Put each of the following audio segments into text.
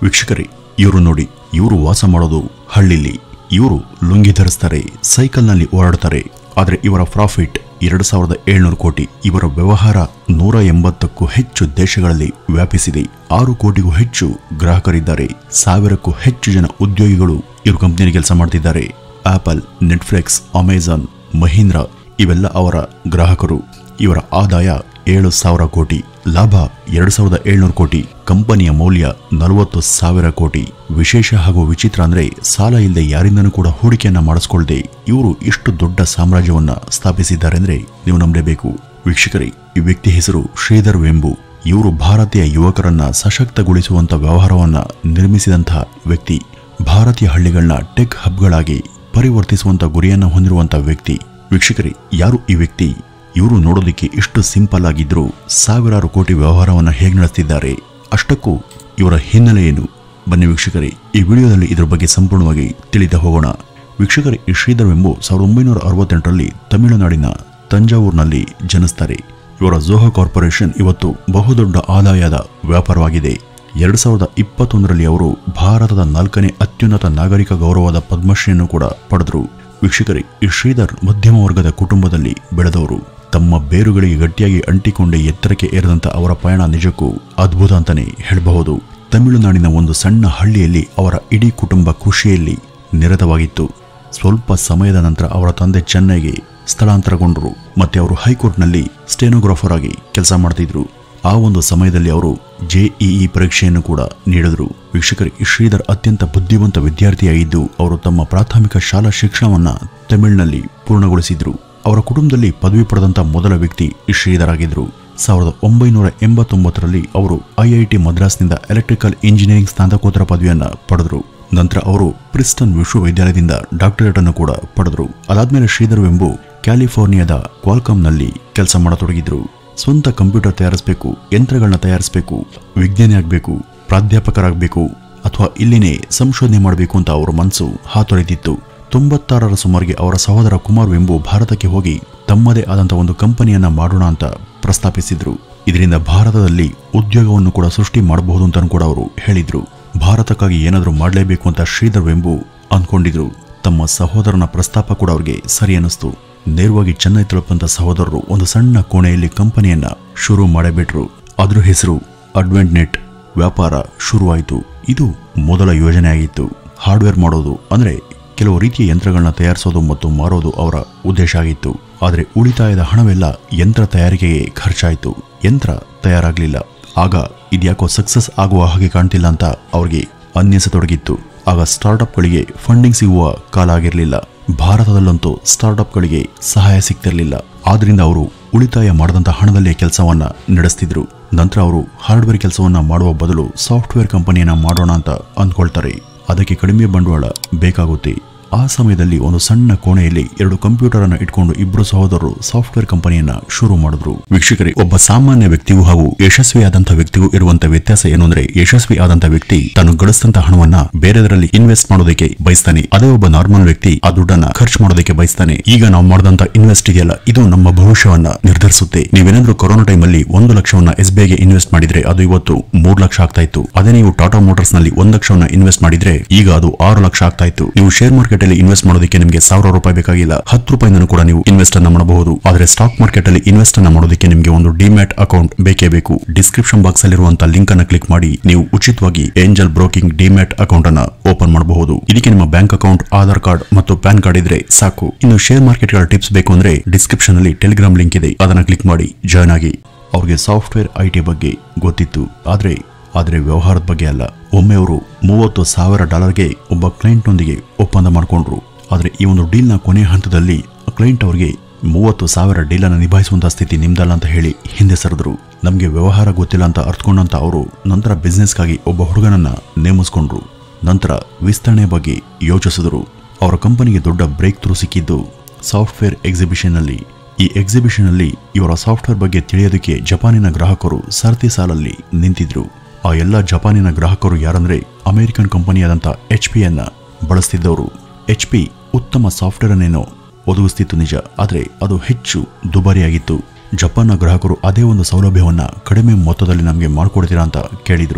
ವೀಕ್ಷಕರೇ ಇವರು ನೋಡಿ ಇವರು ವಾಸ ಮಾಡೋದು ಹಳ್ಳಿಲಿ ಇವರು ಲುಂಗಿ ಧರಿಸ್ತಾರೆ ಸೈಕಲ್ನಲ್ಲಿ ಓಡಾಡ್ತಾರೆ ಆದರೆ ಇವರ ಪ್ರಾಫಿಟ್ ಎರಡು ಸಾವಿರದ ಏಳ್ನೂರು ಕೋಟಿ ಇವರ ವ್ಯವಹಾರ ನೂರ ಎಂಬತ್ತಕ್ಕೂ ಹೆಚ್ಚು ದೇಶಗಳಲ್ಲಿ ವ್ಯಾಪಿಸಿದೆ ಆರು ಕೋಟಿಗೂ ಹೆಚ್ಚು ಗ್ರಾಹಕರಿದ್ದಾರೆ ಸಾವಿರಕ್ಕೂ ಹೆಚ್ಚು ಜನ ಉದ್ಯೋಗಿಗಳು ಇವರು ಕಂಪನಿಯಲ್ಲಿ ಕೆಲಸ ಮಾಡ್ತಿದ್ದಾರೆ ಆಪಲ್ ನೆಟ್ಫ್ಲಿಕ್ಸ್ ಅಮೆಜಾನ್ ಮಹೀಂದ್ರ ಇವೆಲ್ಲ ಅವರ ಗ್ರಾಹಕರು ಇವರ ಆದಾಯ ಏಳು ಸಾವಿರ ಕೋಟಿ ಲಾಭ ಎರಡು ಸಾವಿರದ ಏಳ್ನೂರು ಕೋಟಿ ಕಂಪನಿಯ ಮೌಲ್ಯ ನಲವತ್ತು ಸಾವಿರ ಕೋಟಿ ವಿಶೇಷ ಹಾಗೂ ವಿಚಿತ್ರ ಅಂದ್ರೆ ಸಾಲ ಇಲ್ಲದೆ ಯಾರಿಂದನೂ ಕೂಡ ಹೂಡಿಕೆಯನ್ನ ಮಾಡಿಸ್ಕೊಳ್ದೆ ಇವರು ಇಷ್ಟು ದೊಡ್ಡ ಸಾಮ್ರಾಜ್ಯವನ್ನ ಸ್ಥಾಪಿಸಿದ್ದಾರೆ ಅಂದ್ರೆ ನೀವು ನಂಬಲೇಬೇಕು ವೀಕ್ಷಕರೇ ಈ ವ್ಯಕ್ತಿ ಹೆಸರು ಶ್ರೀಧರ್ ವೆಂಬು ಇವರು ಭಾರತೀಯ ಯುವಕರನ್ನ ಸಶಕ್ತಗೊಳಿಸುವಂತ ವ್ಯವಹಾರವನ್ನ ನಿರ್ಮಿಸಿದಂತಹ ವ್ಯಕ್ತಿ ಭಾರತೀಯ ಹಳ್ಳಿಗಳನ್ನ ಟೆಕ್ ಹಬ್ಗಳಾಗಿ ಪರಿವರ್ತಿಸುವಂತ ಗುರಿಯನ್ನ ಹೊಂದಿರುವಂತ ವ್ಯಕ್ತಿ ವೀಕ್ಷಕರೇ ಯಾರು ಈ ವ್ಯಕ್ತಿ ಇವರು ನೋಡೋದಕ್ಕೆ ಇಷ್ಟು ಸಿಂಪಲ್ ಆಗಿದ್ರು ಸಾವಿರಾರು ಕೋಟಿ ವ್ಯವಹಾರವನ್ನ ಹೇಗೆ ನಡೆಸ್ತಿದ್ದಾರೆ ಅಷ್ಟಕ್ಕೂ ಇವರ ಹಿನ್ನೆಲೆ ಏನು ಬನ್ನಿ ವೀಕ್ಷಕರೇ ಈ ವಿಡಿಯೋದಲ್ಲಿ ಇದರ ಬಗ್ಗೆ ಸಂಪೂರ್ಣವಾಗಿ ತಿಳಿದ ಹೋಗೋಣ ವೀಕ್ಷಕರೇ ಈ ಶ್ರೀಧರ್ ಎಂಬು ಸಾವಿರದ ಒಂಬೈನೂರ ಅರವತ್ತೆಂಟರಲ್ಲಿ ತಮಿಳುನಾಡಿನ ತಂಜಾವೂರಿನಲ್ಲಿ ಜನಿಸ್ತಾರೆ ಇವರ ಜೋಹೋ ಕಾರ್ಪೊರೇಷನ್ ಇವತ್ತು ಬಹುದೊಡ್ಡ ಆದಾಯದ ವ್ಯಾಪಾರವಾಗಿದೆ ಎರಡು ಸಾವಿರದ ಇಪ್ಪತ್ತೊಂದರಲ್ಲಿ ಅವರು ಭಾರತದ ನಾಲ್ಕನೇ ಅತ್ಯುನ್ನತ ನಾಗರಿಕ ಗೌರವದ ಪದ್ಮಶ್ರೀಯನ್ನು ಕೂಡ ಪಡೆದರು ವೀಕ್ಷಕರೇ ಈ ಶ್ರೀಧರ್ ಮಧ್ಯಮ ವರ್ಗದ ಕುಟುಂಬದಲ್ಲಿ ಬೆಳೆದವರು ತಮ್ಮ ಬೇರುಗಳಿಗೆ ಗಟ್ಟಿಯಾಗಿ ಅಂಟಿಕೊಂಡೇ ಎತ್ತರಕ್ಕೆ ಏರಿದಂತ ಅವರ ಪಯಣ ನಿಜಕ್ಕೂ ಅದ್ಭುತ ಅಂತಾನೆ ಹೇಳಬಹುದು ತಮಿಳುನಾಡಿನ ಒಂದು ಸಣ್ಣ ಹಳ್ಳಿಯಲ್ಲಿ ಅವರ ಇಡೀ ಕುಟುಂಬ ಕೃಷಿಯಲ್ಲಿ ನಿರತವಾಗಿತ್ತು ಸ್ವಲ್ಪ ಸಮಯದ ನಂತರ ಅವರ ತಂದೆ ಚೆನ್ನೈಗೆ ಸ್ಥಳಾಂತರಗೊಂಡರು ಮತ್ತೆ ಅವರು ಹೈಕೋರ್ಟ್ನಲ್ಲಿ ಸ್ಟೆನೋಗ್ರಾಫರ್ ಆಗಿ ಕೆಲಸ ಮಾಡ್ತಿದ್ರು ಆ ಒಂದು ಸಮಯದಲ್ಲಿ ಅವರು ಜೆಇಇ ಪರೀಕ್ಷೆಯನ್ನು ಕೂಡ ನೀಡಿದರು ವೀಕ್ಷಕರಿಗೆ ಶ್ರೀಧರ್ ಅತ್ಯಂತ ಬುದ್ಧಿವಂತ ವಿದ್ಯಾರ್ಥಿಯಾಗಿದ್ದು ಅವರು ತಮ್ಮ ಪ್ರಾಥಮಿಕ ಶಾಲಾ ಶಿಕ್ಷಣವನ್ನ ತಮಿಳಿನಲ್ಲಿ ಪೂರ್ಣಗೊಳಿಸಿದ್ರು ಅವರ ಕುಟುಂಬದಲ್ಲಿ ಪದವಿ ಪಡೆದಂತ ಮೊದಲ ವ್ಯಕ್ತಿ ಈ ಶ್ರೀಧರ್ ಆಗಿದ್ರು ಸಾವಿರದ ಒಂಬೈನೂರ ಎಂಬತ್ತೊಂಬತ್ತರಲ್ಲಿ ಅವರು ಐಐಟಿ ಮದ್ರಾಸ್ನಿಂದ ಎಲೆಕ್ಟ್ರಿಕಲ್ ಇಂಜಿನಿಯರಿಂಗ್ ಸ್ನಾತಕೋತ್ತರ ಪದವಿಯನ್ನ ಪಡೆದರು ನಂತರ ಅವರು ಪ್ರಿಸ್ಟನ್ ವಿಶ್ವವಿದ್ಯಾಲಯದಿಂದ ಡಾಕ್ಟರೇಟ್ ಅನ್ನು ಕೂಡ ಪಡೆದರು ಅದಾದ್ಮೇಲೆ ಶ್ರೀಧರ್ ಎಂಬು ಕ್ಯಾಲಿಫೋರ್ನಿಯಾದ ಕ್ವಾಲ್ಕಾಮ್ನಲ್ಲಿ ಕೆಲಸ ಮಾಡತೊಡಗಿದ್ರು ಸ್ವಂತ ಕಂಪ್ಯೂಟರ್ ತಯಾರಿಸಬೇಕು ಯಂತ್ರಗಳನ್ನ ತಯಾರಿಸಬೇಕು ವಿಜ್ಞಾನಿ ಆಗಬೇಕು ಪ್ರಾಧ್ಯಾಪಕರಾಗಬೇಕು ಅಥವಾ ಇಲ್ಲಿನೇ ಸಂಶೋಧನೆ ಮಾಡಬೇಕು ಅಂತ ಅವರ ಮನಸ್ಸು ಹಾತೊರೆದಿತ್ತು ತೊಂಬತ್ತಾರರ ಸುಮಾರಿಗೆ ಅವರ ಸಹೋದರ ಕುಮಾರ್ ವೆಂಬು ಭಾರತಕ್ಕೆ ಹೋಗಿ ತಮ್ಮದೇ ಆದಂತಹ ಒಂದು ಕಂಪನಿಯನ್ನ ಮಾಡೋಣ ಅಂತ ಪ್ರಸ್ತಾಪಿಸಿದ್ರು ಇದರಿಂದ ಭಾರತದಲ್ಲಿ ಉದ್ಯೋಗವನ್ನು ಕೂಡ ಸೃಷ್ಟಿ ಮಾಡಬಹುದು ಅಂತ ಕೂಡ ಅವರು ಹೇಳಿದ್ರು ಭಾರತಕ್ಕಾಗಿ ಏನಾದರೂ ಮಾಡಲೇಬೇಕು ಅಂತ ಶ್ರೀಧರ್ ವೆಂಬು ಅಂದ್ಕೊಂಡಿದ್ರು ತಮ್ಮ ಸಹೋದರನ ಪ್ರಸ್ತಾಪ ಕೂಡ ಅವರಿಗೆ ಸರಿ ಅನ್ನಿಸ್ತು ನೇರವಾಗಿ ಚೆನ್ನೈ ತಲುಪಂತ ಸಹೋದರರು ಒಂದು ಸಣ್ಣ ಕೋಣೆಯಲ್ಲಿ ಕಂಪನಿಯನ್ನ ಶುರು ಮಾಡಬಿಟ್ರು ಅದ್ರ ಹೆಸರು ಅಡ್ವೆಂಟ್ ನೆಟ್ ವ್ಯಾಪಾರ ಶುರುವಾಯಿತು ಇದು ಮೊದಲ ಯೋಜನೆ ಆಗಿತ್ತು ಹಾರ್ಡ್ವೇರ್ ಮಾಡೋದು ಅಂದ್ರೆ ಕೆಲವು ರೀತಿಯ ಯಂತ್ರಗಳನ್ನ ತಯಾರಿಸೋದು ಮತ್ತು ಮಾರೋದು ಅವರ ಉದ್ದೇಶ ಆಗಿತ್ತು ಆದರೆ ಉಳಿತಾಯದ ಹಣವೆಲ್ಲ ಯಂತ್ರ ತಯಾರಿಕೆಗೆ ಖರ್ಚಾಯಿತು ಯಂತ್ರ ತಯಾರಾಗಲಿಲ್ಲ ಆಗ ಇದ್ಯಾಕೋ ಸಕ್ಸಸ್ ಆಗುವ ಹಾಗೆ ಕಾಣ್ತಿಲ್ಲ ಅಂತ ಅವ್ರಿಗೆ ಅನ್ನಿಸತೊಡಗಿತ್ತು ಆಗ ಸ್ಟಾರ್ಟ್ಅಪ್ಗಳಿಗೆ ಫಂಡಿಂಗ್ ಸಿಗುವ ಕಾಲ ಆಗಿರಲಿಲ್ಲ ಭಾರತದಲ್ಲಂತೂ ಸ್ಟಾರ್ಟ್ಅಪ್ಗಳಿಗೆ ಸಹಾಯ ಸಿಗ್ತಿರ್ಲಿಲ್ಲ ಆದ್ರಿಂದ ಅವರು ಉಳಿತಾಯ ಮಾಡದಂತ ಹಣದಲ್ಲೇ ಕೆಲಸವನ್ನ ನಡೆಸ್ತಿದ್ರು ನಂತರ ಅವರು ಹಾರ್ಡ್ವೇರ್ ಕೆಲಸವನ್ನ ಮಾಡುವ ಬದಲು ಸಾಫ್ಟ್ವೇರ್ ಕಂಪನಿಯನ್ನ ಮಾಡೋಣ ಅಂತ ಅಂದ್ಕೊಳ್ತಾರೆ ಅದಕ್ಕೆ ಕಡಿಮೆ ಬಂಡವಾಳ ಬೇಕಾಗುತ್ತೆ ಆ ಸಮಯದಲ್ಲಿ ಒಂದು ಸಣ್ಣ ಕೋಣೆಯಲ್ಲಿ ಎರಡು ಕಂಪ್ಯೂಟರ್ ಅನ್ನು ಇಟ್ಕೊಂಡು ಇಬ್ರು ಸಹೋದರರು ಸಾಫ್ಟ್ವೇರ್ ಕಂಪನಿಯನ್ನ ಶುರು ಮಾಡಿದ್ರು ವೀಕ್ಷಕರೇ ಒಬ್ಬ ಸಾಮಾನ್ಯ ವ್ಯಕ್ತಿಗೂ ಹಾಗೂ ಯಶಸ್ವಿಯಾದಂತಹ ವ್ಯಕ್ತಿಗೂ ಇರುವಂತಹ ವ್ಯತ್ಯಾಸ ಏನು ಅಂದ್ರೆ ಯಶಸ್ವಿ ಆದಂತಹ ವ್ಯಕ್ತಿ ತಾನು ಗಳಿಸಿದಂತ ಹಣವನ್ನ ಬೇರೆದರಲ್ಲಿ ಇನ್ವೆಸ್ಟ್ ಮಾಡೋದಕ್ಕೆ ಬಯಸ್ತಾನೆ ಅದೇ ಒಬ್ಬ ನಾರ್ಮಲ್ ವ್ಯಕ್ತಿ ಆ ದುಡ್ಡನ್ನ ಖರ್ಚು ಮಾಡೋದಕ್ಕೆ ಬಯಸ್ತಾನೆ ಈಗ ನಾವು ಮಾಡಿದಂತ ಇನ್ವೆಸ್ಟ್ ಇದೆಯಲ್ಲ ಇದು ನಮ್ಮ ಭವಿಷ್ಯವನ್ನ ನಿರ್ಧರಿಸುತ್ತೆ ನೀವೇನಾದ್ರೂ ಕೊರೋನಾ ಟೈಮ್ ಅಲ್ಲಿ ಒಂದು ಲಕ್ಷವನ್ನ ಎಸ್ ಬಿ ಐಗೆ ಇನ್ವೆಸ್ಟ್ ಮಾಡಿದ್ರೆ ಅದು ಇವತ್ತು ಮೂರ್ ಲಕ್ಷ ಆಗ್ತಾ ಇತ್ತು ಅದೇ ನೀವು ಟಾಟಾ ಮೋಟಾರ್ಸ್ ನಲ್ಲಿ ಒಂದ್ ಲಕ್ಷವನ್ನ ಇನ್ವೆಸ್ಟ್ ಮಾಡಿದ್ರೆ ಈಗ ಅದು ಆರು ಲಕ್ಷ ಆಗ್ತಾ ಇತ್ತು ನೀವು ಶೇರ್ ಮಾರ್ಕೆಟ್ ಅಲ್ಲಿ ಇನ್ವೆಸ್ಟ್ ಮಾಡೋದಕ್ಕೆ ನಿಮಗೆ ಸಾವಿರ ರೂಪಾಯಿ ಬೇಕಾಗಿಲ್ಲ ಹತ್ತು ರೂಪಾಯಿಂದ ಕೂಡ ನೀವು ಇನ್ವೆಸ್ಟ್ ಅನ್ನ ಮಾಡಬಹುದು ಆದ್ರೆ ಸ್ಟಾಕ್ ಮಾರ್ಕೆಟ್ ಅಲ್ಲಿ ಇನ್ವೆಸ್ಟ್ ಅನ್ನ ಮಾಡೋದಕ್ಕೆ ನಿಮಗೆ ಒಂದು ಡಿಮ್ಯಾಟ್ ಅಕೌಂಟ್ ಬೇಕೇ ಬೇಕು ಡಿಸ್ಕ್ರಿಪ್ಷನ್ ಬಾಕ್ಸ್ ಅಲ್ಲಿರುವಂತಹ ಲಿಂಕ್ ಅನ್ನ ಕ್ಲಿಕ್ ಮಾಡಿ ನೀವು ಉಚಿತವಾಗಿ ಏಂಜಲ್ ಬ್ರೋಕಿಂಗ್ ಡಿಮ್ಯಾಟ್ ಅಕೌಂಟ್ ಅನ್ನ ಓಪನ್ ಮಾಡಬಹುದು ಇದಕ್ಕೆ ನಿಮ್ಮ ಬ್ಯಾಂಕ್ ಅಕೌಂಟ್ ಆಧಾರ್ ಕಾರ್ಡ್ ಮತ್ತು ಪ್ಯಾನ್ ಕಾರ್ಡ್ ಇದ್ರೆ ಸಾಕು ಇನ್ನು ಶೇರ್ ಮಾರ್ಕೆಟ್ ಗಳ ಟಿಪ್ಸ್ ಬೇಕು ಅಂದ್ರೆ ಡಿಸ್ಕ್ರಿಪ್ಷನ್ ಅಲ್ಲಿ ಟೆಲಿಗ್ರಾಮ್ ಲಿಂಕ್ ಇದೆ ಅದನ್ನ ಕ್ಲಿಕ್ ಮಾಡಿ ಜಾಯ್ನ್ ಆಗಿ ಅವ್ರಿಗೆ ಸಾಫ್ಟ್ವೇರ್ ಐ ಟಿ ಬಗ್ಗೆ ಗೊತ್ತಿತ್ತು ಆದ್ರೆ ಆದರೆ ವ್ಯವಹಾರದ ಬಗ್ಗೆ ಅಲ್ಲ ಒಮ್ಮೆ ಅವರು ಮೂವತ್ತು ಸಾವಿರ ಡಾಲರ್ಗೆ ಒಬ್ಬ ಕ್ಲೈಂಟ್ನೊಂದಿಗೆ ಒಪ್ಪಂದ ಮಾಡಿಕೊಂಡ್ರು ಆದರೆ ಈ ಒಂದು ಡೀಲ್ನ ಕೊನೆ ಹಂತದಲ್ಲಿ ಕ್ಲೈಂಟ್ ಅವರಿಗೆ ಮೂವತ್ತು ಸಾವಿರ ಡೀಲನ್ನು ನಿಭಾಯಿಸುವಂತ ಸ್ಥಿತಿ ನಿಮ್ದಲ್ಲ ಅಂತ ಹೇಳಿ ಹಿಂದೆ ಸರಿದ್ರು ನಮಗೆ ವ್ಯವಹಾರ ಗೊತ್ತಿಲ್ಲ ಅಂತ ಅರ್ಥಕೊಂಡಂತ ಅವರು ನಂತರ ಬಿಸ್ನೆಸ್ಗಾಗಿ ಒಬ್ಬ ಹುಡುಗನನ್ನ ನೇಮಿಸ್ಕೊಂಡ್ರು ನಂತರ ವಿಸ್ತರಣೆ ಬಗ್ಗೆ ಯೋಚಿಸಿದ್ರು ಅವರ ಕಂಪನಿಗೆ ದೊಡ್ಡ ಬ್ರೇಕ್ ಥ್ರೂ ಸಿಕ್ಕಿದ್ದು ಸಾಫ್ಟ್ವೇರ್ ಎಕ್ಸಿಬಿಷನ್ನಲ್ಲಿ ಈ ಎಕ್ಸಿಬಿಷನ್ನಲ್ಲಿ ಇವರ ಸಾಫ್ಟ್ವೇರ್ ಬಗ್ಗೆ ತಿಳಿಯೋದಕ್ಕೆ ಜಪಾನಿನ ಗ್ರಾಹಕರು ಸರತಿ ಸಾಲಲ್ಲಿ ನಿಂತಿದ್ರು ಆ ಎಲ್ಲ ಜಪಾನಿನ ಗ್ರಾಹಕರು ಯಾರಂದ್ರೆ ಅಮೆರಿಕನ್ ಕಂಪನಿಯಾದಂಥ ಎಚ್ ಪಿಯನ್ನ ಬಳಸ್ತಿದ್ದವರು ಎಚ್ ಪಿ ಉತ್ತಮ ಸಾಫ್ಟ್ವೇರ್ ಅನ್ನೇನೋ ಒದಗಿಸ್ತಿತ್ತು ನಿಜ ಆದರೆ ಅದು ಹೆಚ್ಚು ದುಬಾರಿಯಾಗಿತ್ತು ಜಪಾನ್ನ ಗ್ರಾಹಕರು ಅದೇ ಒಂದು ಸೌಲಭ್ಯವನ್ನ ಕಡಿಮೆ ಮೊತ್ತದಲ್ಲಿ ನಮಗೆ ಮಾಡಿಕೊಡ್ತೀರಾ ಅಂತ ಕೇಳಿದ್ರು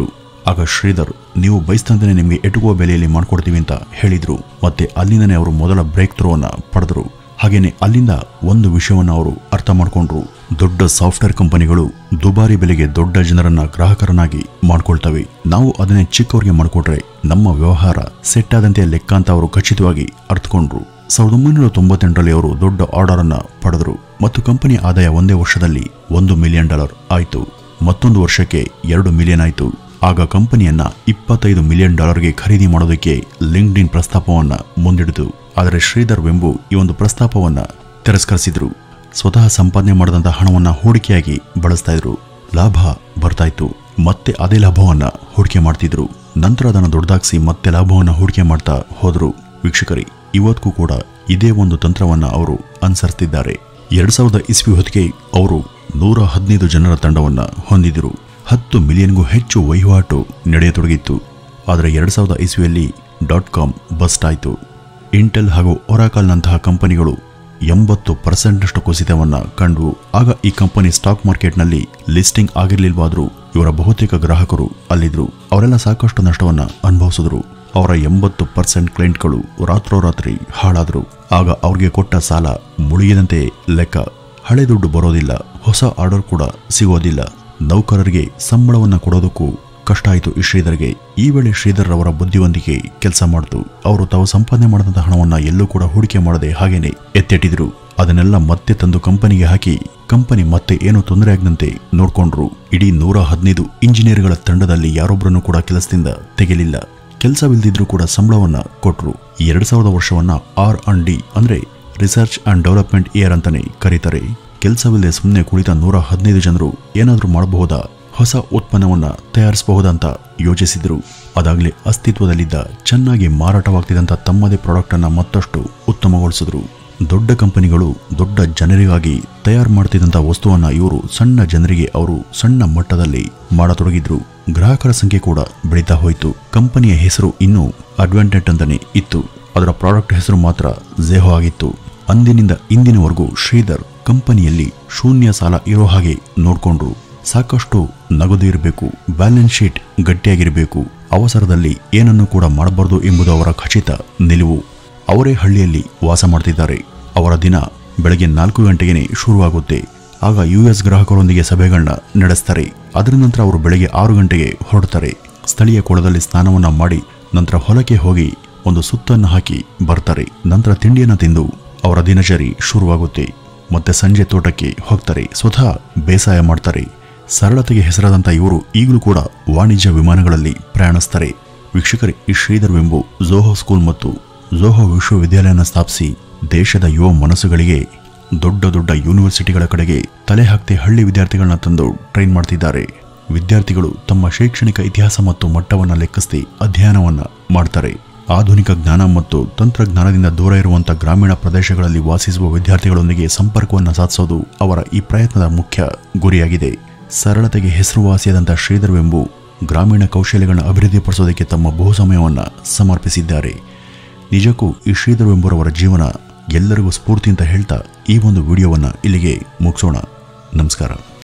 ಆಗ ಶ್ರೀಧರ್ ನೀವು ಬಯಸ್ತಂತೆಯೇ ನಿಮಗೆ ಎಟುಕುವ ಬೆಲೆಯಲ್ಲಿ ಮಾಡ್ಕೊಡ್ತೀವಿ ಅಂತ ಹೇಳಿದ್ರು ಮತ್ತೆ ಅಲ್ಲಿಂದನೇ ಅವರು ಮೊದಲ ಬ್ರೇಕ್ ಥ್ರೂ ಅನ್ನ ಪಡೆದ್ರು ಹಾಗೇನೆ ಅಲ್ಲಿಂದ ಒಂದು ವಿಷಯವನ್ನು ಅವರು ಅರ್ಥ ಮಾಡಿಕೊಂಡ್ರು ದೊಡ್ಡ ಸಾಫ್ಟ್ವೇರ್ ಕಂಪನಿಗಳು ದುಬಾರಿ ಬೆಲೆಗೆ ದೊಡ್ಡ ಜನರನ್ನ ಗ್ರಾಹಕರನ್ನಾಗಿ ಮಾಡ್ಕೊಳ್ತವೆ ನಾವು ಅದನ್ನೇ ಚಿಕ್ಕವರಿಗೆ ಮಾಡಿಕೊಟ್ರೆ ನಮ್ಮ ವ್ಯವಹಾರ ಸೆಟ್ ಆದಂತೆ ಲೆಕ್ಕ ಅಂತ ಅವರು ಖಚಿತವಾಗಿ ಅರ್ಥಕೊಂಡ್ರು ಸಾವಿರದ ಒಂಬೈನೂರ ತೊಂಬತ್ತೆಂಟರಲ್ಲಿ ಅವರು ದೊಡ್ಡ ಆರ್ಡರ್ ಅನ್ನ ಪಡೆದರು ಮತ್ತು ಕಂಪನಿ ಆದಾಯ ಒಂದೇ ವರ್ಷದಲ್ಲಿ ಒಂದು ಮಿಲಿಯನ್ ಡಾಲರ್ ಆಯಿತು ಮತ್ತೊಂದು ವರ್ಷಕ್ಕೆ ಎರಡು ಮಿಲಿಯನ್ ಆಯಿತು ಆಗ ಕಂಪನಿಯನ್ನ ಇಪ್ಪತ್ತೈದು ಮಿಲಿಯನ್ ಡಾಲರ್ಗೆ ಖರೀದಿ ಮಾಡೋದಕ್ಕೆ ಲಿಂಕ್ಡ್ ಇನ್ ಪ್ರಸ್ತಾಪವನ್ನ ಮುಂದಿಡಿತು ಆದರೆ ಶ್ರೀಧರ್ ವೆಂಬು ಈ ಒಂದು ಪ್ರಸ್ತಾಪವನ್ನ ತಿರಸ್ಕರಿಸಿದ್ರು ಸ್ವತಃ ಸಂಪಾದನೆ ಮಾಡಿದಂಥ ಹಣವನ್ನ ಹೂಡಿಕೆಯಾಗಿ ಬಳಸ್ತಾ ಇದ್ರು ಲಾಭ ಬರ್ತಾ ಇತ್ತು ಮತ್ತೆ ಅದೇ ಲಾಭವನ್ನ ಹೂಡಿಕೆ ಮಾಡ್ತಿದ್ರು ನಂತರ ಅದನ್ನು ದೊಡ್ಡದಾಗಿಸಿ ಮತ್ತೆ ಲಾಭವನ್ನ ಹೂಡಿಕೆ ಮಾಡ್ತಾ ಹೋದ್ರು ವೀಕ್ಷಕರೇ ಇವತ್ತಿಗೂ ಕೂಡ ಇದೇ ಒಂದು ತಂತ್ರವನ್ನ ಅವರು ಅನುಸರಿಸ್ತಿದ್ದಾರೆ ಎರಡ್ ಸಾವಿರದ ಇಸ್ವಿ ಹೊತ್ತಿಗೆ ಅವರು ನೂರ ಹದಿನೈದು ಜನರ ತಂಡವನ್ನ ಹೊಂದಿದ್ರು ಹತ್ತು ಮಿಲಿಯನ್ಗೂ ಹೆಚ್ಚು ವಹಿವಾಟು ನಡೆಯತೊಡಗಿತ್ತು ಆದರೆ ಎರಡ್ ಸಾವಿರದ ಇಸ್ವಿಯಲ್ಲಿ ಡಾಟ್ ಕಾಮ್ ಬಸ್ಟ್ ಆಯಿತು ಇಂಟೆಲ್ ಹಾಗೂ ಒರಾಕಲ್ನಂತಹ ಕಂಪನಿಗಳು ಎಂಬತ್ತು ಪರ್ಸೆಂಟ್ನಷ್ಟು ಕುಸಿತವನ್ನ ಕಂಡು ಆಗ ಈ ಕಂಪನಿ ಸ್ಟಾಕ್ ಮಾರ್ಕೆಟ್ನಲ್ಲಿ ಲಿಸ್ಟಿಂಗ್ ಆಗಿರ್ಲಿಲ್ವಾದ್ರೂ ಇವರ ಬಹುತೇಕ ಗ್ರಾಹಕರು ಅಲ್ಲಿದ್ರು ಅವರೆಲ್ಲ ಸಾಕಷ್ಟು ನಷ್ಟವನ್ನ ಅನುಭವಿಸಿದ್ರು ಅವರ ಎಂಬತ್ತು ಪರ್ಸೆಂಟ್ ಕ್ಲೈಂಟ್ಗಳು ರಾತ್ರೋರಾತ್ರಿ ಹಾಳಾದ್ರು ಆಗ ಅವ್ರಿಗೆ ಕೊಟ್ಟ ಸಾಲ ಮುಳುಗಿದಂತೆ ಲೆಕ್ಕ ಹಳೆ ದುಡ್ಡು ಬರೋದಿಲ್ಲ ಹೊಸ ಆರ್ಡರ್ ಕೂಡ ಸಿಗೋದಿಲ್ಲ ನೌಕರರಿಗೆ ಸಂಬಳವನ್ನ ಕೊಡೋದಕ್ಕೂ ಕಷ್ಟ ಆಯಿತು ಈ ಶ್ರೀಧರ್ಗೆ ಈ ವೇಳೆ ಶ್ರೀಧರ್ ಅವರ ಬುದ್ಧಿವಂತಿಕೆ ಕೆಲಸ ಮಾಡಿತು ಅವರು ತಾವು ಸಂಪಾದನೆ ಮಾಡಿದಂಥ ಹಣವನ್ನ ಎಲ್ಲೂ ಕೂಡ ಹೂಡಿಕೆ ಮಾಡದೆ ಹಾಗೇನೆ ಎತ್ತೆಟ್ಟಿದ್ರು ಅದನ್ನೆಲ್ಲ ಮತ್ತೆ ತಂದು ಕಂಪನಿಗೆ ಹಾಕಿ ಕಂಪನಿ ಮತ್ತೆ ಏನು ತೊಂದರೆ ಆಗದಂತೆ ನೋಡ್ಕೊಂಡ್ರು ಇಡೀ ನೂರ ಹದಿನೈದು ಇಂಜಿನಿಯರ್ಗಳ ತಂಡದಲ್ಲಿ ಯಾರೊಬ್ಬರನ್ನು ಕೂಡ ಕೆಲಸದಿಂದ ತೆಗೆಲಿಲ್ಲ ಕೆಲಸವಿಲ್ದಿದ್ರು ಕೂಡ ಸಂಬಳವನ್ನ ಕೊಟ್ರು ಈ ಎರಡ್ ಸಾವಿರದ ವರ್ಷವನ್ನ ಆರ್ ಅಂಡ್ ಡಿ ಅಂದ್ರೆ ರಿಸರ್ಚ್ ಅಂಡ್ ಡೆವಲಪ್ಮೆಂಟ್ ಇಯರ್ ಅಂತಾನೆ ಕರೀತಾರೆ ಕೆಲಸವಿಲ್ಲದೆ ಸುಮ್ಮನೆ ಕುಳಿತ ನೂರ ಹದಿನೈದು ಜನರು ಏನಾದರೂ ಮಾಡಬಹುದಾ ಹೊಸ ಉತ್ಪನ್ನವನ್ನ ತಯಾರಿಸಬಹುದಾ ಅಂತ ಯೋಚಿಸಿದ್ರು ಅದಾಗಲೇ ಅಸ್ತಿತ್ವದಲ್ಲಿದ್ದ ಚೆನ್ನಾಗಿ ಮಾರಾಟವಾಗ್ತಿದ್ದಂಥ ತಮ್ಮದೇ ಪ್ರಾಡಕ್ಟ್ ಅನ್ನ ಮತ್ತಷ್ಟು ಉತ್ತಮಗೊಳಿಸಿದ್ರು ದೊಡ್ಡ ಕಂಪನಿಗಳು ದೊಡ್ಡ ಜನರಿಗಾಗಿ ತಯಾರು ಮಾಡ್ತಿದ್ದಂಥ ವಸ್ತುವನ್ನ ಇವರು ಸಣ್ಣ ಜನರಿಗೆ ಅವರು ಸಣ್ಣ ಮಟ್ಟದಲ್ಲಿ ಮಾಡತೊಡಗಿದ್ರು ಗ್ರಾಹಕರ ಸಂಖ್ಯೆ ಕೂಡ ಬೆಳೀತಾ ಹೋಯಿತು ಕಂಪನಿಯ ಹೆಸರು ಇನ್ನೂ ಅಡ್ವಾಂಟೆಂಟ್ ಅಂತಾನೆ ಇತ್ತು ಅದರ ಪ್ರಾಡಕ್ಟ್ ಹೆಸರು ಮಾತ್ರ ಝೆಹೋ ಆಗಿತ್ತು ಅಂದಿನಿಂದ ಇಂದಿನವರೆಗೂ ಶ್ರೀಧರ್ ಕಂಪನಿಯಲ್ಲಿ ಶೂನ್ಯ ಸಾಲ ಇರೋ ಹಾಗೆ ನೋಡ್ಕೊಂಡ್ರು ಸಾಕಷ್ಟು ನಗದು ಇರಬೇಕು ಬ್ಯಾಲೆನ್ಸ್ ಶೀಟ್ ಗಟ್ಟಿಯಾಗಿರಬೇಕು ಅವಸರದಲ್ಲಿ ಏನನ್ನು ಕೂಡ ಮಾಡಬಾರದು ಎಂಬುದು ಅವರ ಖಚಿತ ನಿಲುವು ಅವರೇ ಹಳ್ಳಿಯಲ್ಲಿ ವಾಸ ಮಾಡ್ತಿದ್ದಾರೆ ಅವರ ದಿನ ಬೆಳಗ್ಗೆ ನಾಲ್ಕು ಗಂಟೆಗೆ ಶುರುವಾಗುತ್ತೆ ಆಗ ಯು ಎಸ್ ಗ್ರಾಹಕರೊಂದಿಗೆ ಸಭೆಗಳನ್ನ ನಡೆಸ್ತಾರೆ ಅದರ ನಂತರ ಅವರು ಬೆಳಗ್ಗೆ ಆರು ಗಂಟೆಗೆ ಹೊರಡ್ತಾರೆ ಸ್ಥಳೀಯ ಕೊಳದಲ್ಲಿ ಸ್ನಾನವನ್ನ ಮಾಡಿ ನಂತರ ಹೊಲಕ್ಕೆ ಹೋಗಿ ಒಂದು ಸುತ್ತನ್ನು ಹಾಕಿ ಬರ್ತಾರೆ ನಂತರ ತಿಂಡಿಯನ್ನ ತಿಂದು ಅವರ ದಿನಚರಿ ಶುರುವಾಗುತ್ತೆ ಮತ್ತೆ ಸಂಜೆ ತೋಟಕ್ಕೆ ಹೋಗ್ತಾರೆ ಸ್ವತಃ ಬೇಸಾಯ ಮಾಡ್ತಾರೆ ಸರಳತೆಗೆ ಹೆಸರಾದಂಥ ಇವರು ಈಗಲೂ ಕೂಡ ವಾಣಿಜ್ಯ ವಿಮಾನಗಳಲ್ಲಿ ಪ್ರಯಾಣಿಸ್ತಾರೆ ವೀಕ್ಷಕರೇ ಈ ಶ್ರೀಧರ್ ವೆಂಬು ಝೋಹೋ ಸ್ಕೂಲ್ ಮತ್ತು ಝೋಹೋ ವಿಶ್ವವಿದ್ಯಾಲಯನ ಸ್ಥಾಪಿಸಿ ದೇಶದ ಯುವ ಮನಸ್ಸುಗಳಿಗೆ ದೊಡ್ಡ ದೊಡ್ಡ ಯೂನಿವರ್ಸಿಟಿಗಳ ಕಡೆಗೆ ತಲೆ ಹಾಕ್ತಿ ಹಳ್ಳಿ ವಿದ್ಯಾರ್ಥಿಗಳನ್ನ ತಂದು ಟ್ರೈನ್ ಮಾಡ್ತಿದ್ದಾರೆ ವಿದ್ಯಾರ್ಥಿಗಳು ತಮ್ಮ ಶೈಕ್ಷಣಿಕ ಇತಿಹಾಸ ಮತ್ತು ಮಟ್ಟವನ್ನ ಲೆಕ್ಕಿಸಿ ಅಧ್ಯಯನವನ್ನ ಮಾಡ್ತಾರೆ ಆಧುನಿಕ ಜ್ಞಾನ ಮತ್ತು ತಂತ್ರಜ್ಞಾನದಿಂದ ದೂರ ಇರುವಂತಹ ಗ್ರಾಮೀಣ ಪ್ರದೇಶಗಳಲ್ಲಿ ವಾಸಿಸುವ ವಿದ್ಯಾರ್ಥಿಗಳೊಂದಿಗೆ ಸಂಪರ್ಕವನ್ನು ಸಾಧಿಸೋದು ಅವರ ಈ ಪ್ರಯತ್ನದ ಮುಖ್ಯ ಗುರಿಯಾಗಿದೆ ಸರಳತೆಗೆ ಹೆಸರುವಾಸಿಯಾದಂಥ ಶ್ರೀಧರ್ ವೆಂಬು ಗ್ರಾಮೀಣ ಕೌಶಲ್ಯಗಳನ್ನು ಅಭಿವೃದ್ಧಿಪಡಿಸೋದಕ್ಕೆ ತಮ್ಮ ಬಹು ಸಮಯವನ್ನು ಸಮರ್ಪಿಸಿದ್ದಾರೆ ನಿಜಕ್ಕೂ ಈ ಶ್ರೀಧರ್ ವೆಂಬುರವರ ಜೀವನ ಎಲ್ಲರಿಗೂ ಸ್ಫೂರ್ತಿ ಅಂತ ಹೇಳ್ತಾ ಈ ಒಂದು ವಿಡಿಯೋವನ್ನು ಇಲ್ಲಿಗೆ ಮುಗಿಸೋಣ ನಮಸ್ಕಾರ